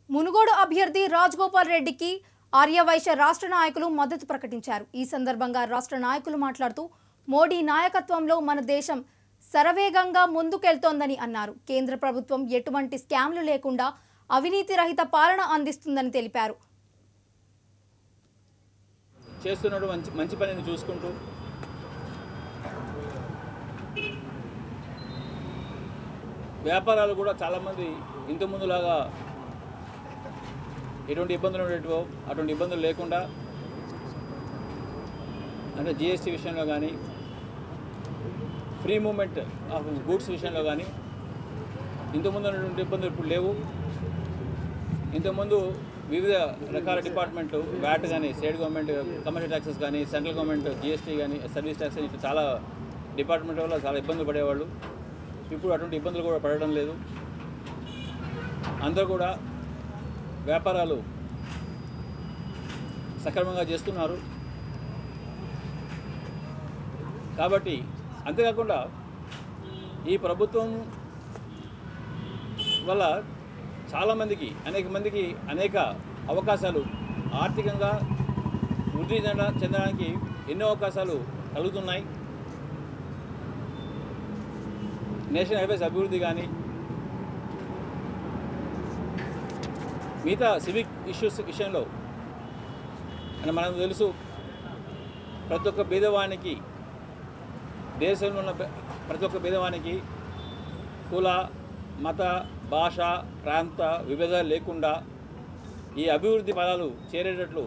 మునుగోడు అభ్యర్థి రాజ్గోపాల్ రెడ్డికి ఆర్యవైశ్య రాష్ట్ర నాయకులు మద్దతు ప్రకటించారు ఈ సందర్భంగా రాష్ట్ర నాయకులు మాట్లాడుతూ మోడీ నాయకత్వంలో మన దేశం శరవేగంగా ముందుకెళ్తోందని అన్నారు కేంద్ర ప్రభుత్వం ఎటువంటి స్కామ్లు లేకుండా అవినీతి రహిత పాలన అందిస్తుందని తెలిపారు చేస్తున్నాడు మంచి మంచి పనిని చూసుకుంటూ వ్యాపారాలు కూడా చాలామంది ఇంత ముందులాగా ఎటువంటి ఇబ్బందులు ఉండేటివో అటువంటి ఇబ్బందులు లేకుండా అంటే జిఎస్టీ విషయంలో కానీ ఫ్రీ మూమెంట్ ఆఫ్ గూడ్స్ విషయంలో కానీ ఇంతకుముందు ఉన్నటువంటి ఇబ్బందులు ఇప్పుడు లేవు ఇంతకుముందు వివిధ రకాల డిపార్ట్మెంట్లు వ్యాట్ కానీ స్టేట్ గవర్నమెంట్ కమర్షియల్ ట్యాక్సెస్ కానీ సెంట్రల్ గవర్నమెంట్ జిఎస్టీ కానీ సర్వీస్ ట్యాక్స్ ఇట్లా చాలా డిపార్ట్మెంట్ వల్ల చాలా ఇబ్బందులు పడేవాళ్ళు ఇప్పుడు అటువంటి ఇబ్బందులు కూడా పడడం లేదు అందరూ కూడా వ్యాపారాలు సక్రమంగా చేస్తున్నారు కాబట్టి అంతేకాకుండా ఈ ప్రభుత్వం వల్ల చాలామందికి అనేక మందికి అనేక అవకాశాలు ఆర్థికంగా వృద్ధి చెంద- చెందడానికి ఎన్నో అవకాశాలు కలుగుతున్నాయి నేషనల్ హైవేస్ అభివృద్ధి కానీ మిగతా సివిక్ ఇష్యూస్ విషయంలో అని మనకు తెలుసు ప్రతి ఒక్క పేదవానికి దేశంలో ఉన్న పె- ప్రతి ఒక్క పేదవానికి కుల మత భాష ప్రాంత విభేదాలు లేకుండా ఈ అభివృద్ధి పదాలు చేరేటట్లు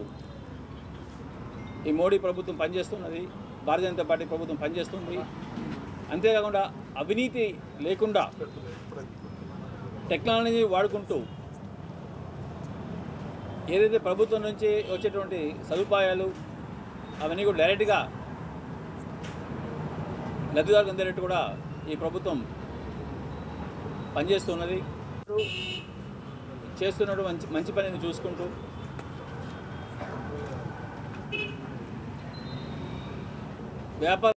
ఈ మోడీ ప్రభుత్వం పనిచేస్తున్నది భారతీయ జనతా పార్టీ ప్రభుత్వం పనిచేస్తుంది అంతేకాకుండా అవినీతి లేకుండా టెక్నాలజీ వాడుకుంటూ ఏదైతే ప్రభుత్వం నుంచి వచ్చేటువంటి సదుపాయాలు అవన్నీ కూడా డైరెక్ట్గా లబ్ధిదారులకు అందేటట్టు కూడా ఈ ప్రభుత్వం పనిచేస్తున్నది చేస్తున్నాడు మంచి మంచి పనిని చూసుకుంటూ వ్యాపార